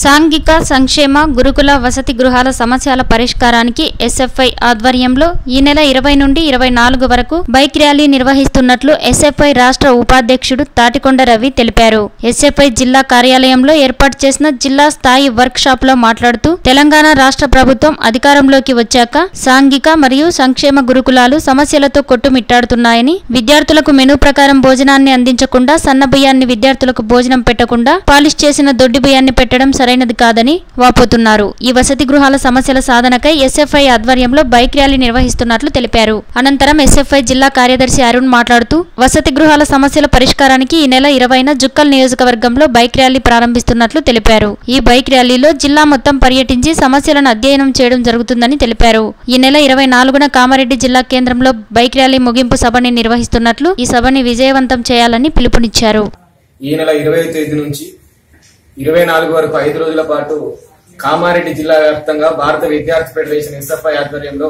సాంఘిక సంక్షేమ గురుకుల వసతి గృహాల సమస్యల పరిష్కారానికి ఎస్ఎఫ్ఐ ఆధ్వర్యంలో ఈ నెల ఇరవై నుండి ఇరవై నాలుగు వరకు బైక్ ర్యాలీ నిర్వహిస్తున్నట్లు ఎస్ఎఫ్ఐ రాష్ట్ర ఉపాధ్యక్షుడు తాటికొండ రవి తెలిపారు ఎస్ఎఫ్ఐ జిల్లా కార్యాలయంలో ఏర్పాటు చేసిన జిల్లా స్థాయి వర్క్ షాప్ లో మాట్లాడుతూ తెలంగాణ రాష్ట్ర ప్రభుత్వం అధికారంలోకి వచ్చాక సాంఘిక మరియు సంక్షేమ గురుకులాలు సమస్యలతో కొట్టుమిట్టాడుతున్నాయని విద్యార్థులకు మెనూ ప్రకారం భోజనాన్ని అందించకుండా సన్న బియ్యాన్ని విద్యార్థులకు భోజనం పెట్టకుండా పాలిష్ చేసిన దొడ్డి బియ్యాన్ని పెట్టడం సరైనది కాదని వాపోతున్నారు ఈ వసతి గృహాల సమస్యల సాధనకై ఎస్ఎఫ్ఐ ఆధ్వర్యంలో బైక్ ర్యాలీ నిర్వహిస్తున్నట్లు తెలిపారు అనంతరం ఎస్ఎఫ్ఐ జిల్లా కార్యదర్శి అరుణ్ మాట్లాడుతూ వసతి గృహాల సమస్యల పరిష్కారానికి ఈ నెల ఇరవైన జుక్కల్ నియోజకవర్గంలో బైక్ ర్యాలీ ప్రారంభిస్తున్నట్లు తెలిపారు ఈ బైక్ ర్యాలీలో జిల్లా మొత్తం పర్యటించి సమస్యలను అధ్యయనం చేయడం జరుగుతుందని తెలిపారు ఈ నెల ఇరవై నాలుగున కామారెడ్డి జిల్లా కేంద్రంలో బైక్ ర్యాలీ ముగింపు సభని నిర్వహిస్తున్నట్లు ఈ సభని విజయవంతం చేయాలని పిలుపునిచ్చారు ఈ నెల ఇరవై తేదీ నుంచి ఇరవై నాలుగు వరకు ఐదు రోజుల పాటు కామారెడ్డి జిల్లా వ్యాప్తంగా భారత విద్యార్థి ఫెడరేషన్ ఎస్ఎఫ్ఐ ఆధ్వర్యంలో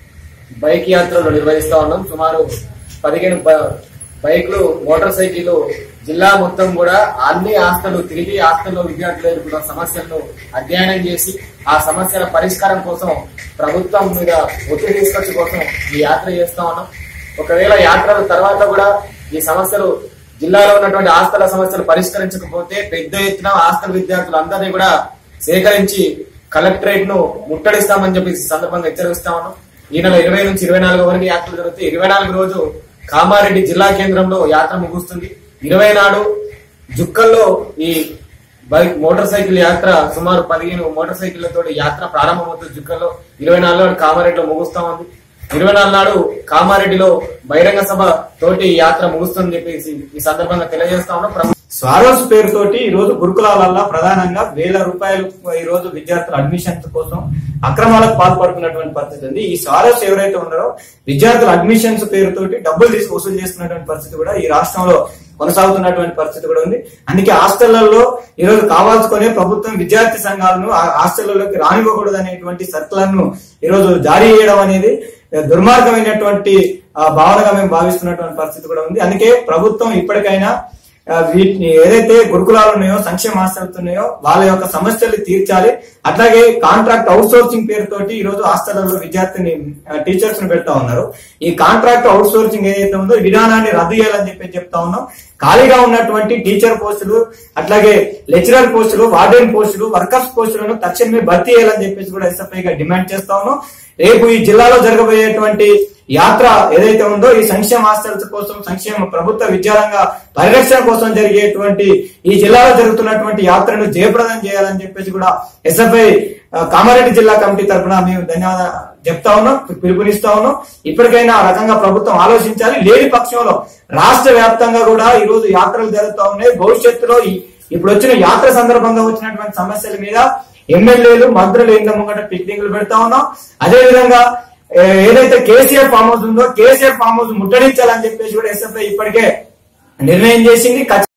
బైక్ యాత్రలు నిర్వహిస్తా ఉన్నాం సుమారు పదిహేను బ- బైక్లు మోటార్ సైకిళ్లు జిల్లా మొత్తం కూడా అన్ని హాస్టల్ తిరిగి హాస్టల్లో విద్యార్థులు ఎదుర్కొన్న సమస్యలను అధ్యయనం చేసి ఆ సమస్యల పరిష్కారం కోసం ప్రభుత్వం మీద ఒత్తిడి తీసుకొచ్చే కోసం ఈ యాత్ర చేస్తా ఉన్నాం ఒకవేళ యాత్రల తర్వాత కూడా ఈ సమస్యలు జిల్లాలో ఉన్నటువంటి హాస్టల్ సమస్యలు పరిష్కరించకపోతే పెద్ద ఎత్తున హాస్టల్ విద్యార్థులు అందరినీ కూడా సేకరించి కలెక్టరేట్ ను ముట్టడిస్తామని చెప్పి ఈ సందర్భంగా హెచ్చరిస్తా ఉన్నాం ఈ నెల ఇరవై నుంచి ఇరవై నాలుగు వరకు యాత్రలు జరుగుతాయి ఇరవై నాలుగు రోజు కామారెడ్డి జిల్లా కేంద్రంలో యాత్ర ముగుస్తుంది ఇరవై నాడు జుక్కల్లో ఈ బైక్ మోటార్ సైకిల్ యాత్ర సుమారు పదిహేను మోటార్ సైకిళ్లతో యాత్ర ప్రారంభమవుతుంది జుక్కల్లో ఇరవై నాలుగు నాడు కామారెడ్డిలో ముగుస్తా ఉంది ఇరవై నాలుగు నాడు కామారెడ్డిలో బహిరంగ సభ తోటి ఈ యాత్ర ముగుస్తుందని చెప్పేసి ఈ సందర్భంగా తెలియజేస్తా ఉన్నాం ప్రభు- స్వారోస్ పేరుతోటి ఈ రోజు గురుకులాలల్లో ప్రధానంగా వేల రూపాయలు ఈ రోజు విద్యార్థుల అడ్మిషన్స్ కోసం అక్రమాలకు పాల్పడుతున్నటువంటి పరిస్థితి ఉంది ఈ స్వారోస్ ఎవరైతే ఉన్నారో విద్యార్థుల అడ్మిషన్స్ పేరుతోటి డబ్బులు తీసి వసూలు చేస్తున్నటువంటి పరిస్థితి కూడా ఈ రాష్ట్రంలో కొనసాగుతున్నటువంటి పరిస్థితి కూడా ఉంది అందుకే హాస్టళ్లలో ఈ రోజు కావాల్సుకునే ప్రభుత్వం విద్యార్థి సంఘాలను ఆ హాస్టళ్లలోకి రానివ్వకూడదు అనేటువంటి సర్కులను ఈ రోజు జారీ చేయడం అనేది దుర్మార్గమైనటువంటి ఆ, భావనగా మేము భావిస్తున్నటువంటి పరిస్థితి కూడా ఉంది అందుకే ప్రభుత్వం ఇప్పటికైనా ఆ, వీటిని ఏదైతే గురుకులాలు ఉన్నాయో సంక్షేమ హాస్టల్స్ ఉన్నాయో వాళ్ళ యొక్క సమస్యలు తీర్చాలి అట్లాగే కాంట్రాక్ట్ అవుట్ సోర్సింగ్ పేరుతోటి ఈ రోజు హాస్టళ్లలో విద్యార్థిని టీచర్స్ ని పెడతా ఉన్నారు ఈ కాంట్రాక్ట్ అవుట్ సోర్సింగ్ ఏదైతే ఉందో ఈ విధానాన్ని రద్దు చేయాలని చెప్పి చెప్తా ఉన్నాం ఖాళీగా ఉన్నటువంటి టీచర్ పోస్టులు అట్లాగే లెక్చరర్ పోస్టులు వార్డెన్ పోస్టులు వర్కర్స్ పోస్టులను తక్షణమే భర్తీ చేయాలని చెప్పేసి కూడా ఎస్ఎఫ్ఐ గా డిమాండ్ చేస్తా ఉన్నాం రేపు ఈ జిల్లాలో జరగబోయేటువంటి యాత్ర ఏదైతే ఉందో ఈ సంక్షేమ హాస్టల్స్ కోసం సంక్షేమ ప్రభుత్వ విద్యారంగ పరిరక్షణ కోసం జరిగేటువంటి ఈ జిల్లాలో జరుగుతున్నటువంటి యాత్రను జయప్రదం చేయాలని చెప్పేసి కూడా ఎస్ఎఫ్ఐ ఆ, కామారెడ్డి జిల్లా కమిటీ తరఫున మేము ధన్యవాదాలు చెప్తా ఉన్నాం పిలుపునిస్తా ఉన్నాం ఇప్పటికైనా ఆ రకంగా ప్రభుత్వం ఆలోచించాలి లేని పక్షంలో రాష్ట్ర వ్యాప్తంగా కూడా ఈ రోజు యాత్రలు జరుగుతా ఉన్నాయి భవిష్యత్తులో ఈ- ఇప్పుడు వచ్చిన యాత్ర సందర్భంగా వచ్చినటువంటి సమస్యల మీద ఎమ్మెల్యేలు మంత్రులు ఇంత ముంగట పిక్నిక్లు పెడతా ఉన్నాం అదే విధంగా ఏ, ఏదైతే కేసీఆర్ ఫామ్ హౌస్ ఉందో కేసీఆర్ ఫామ్ హౌస్ ముట్టడించాలని చెప్పేసి కూడా ఎస్ఎఫ్ఐ ఇప్పటికే నిర్ణయం చేసింది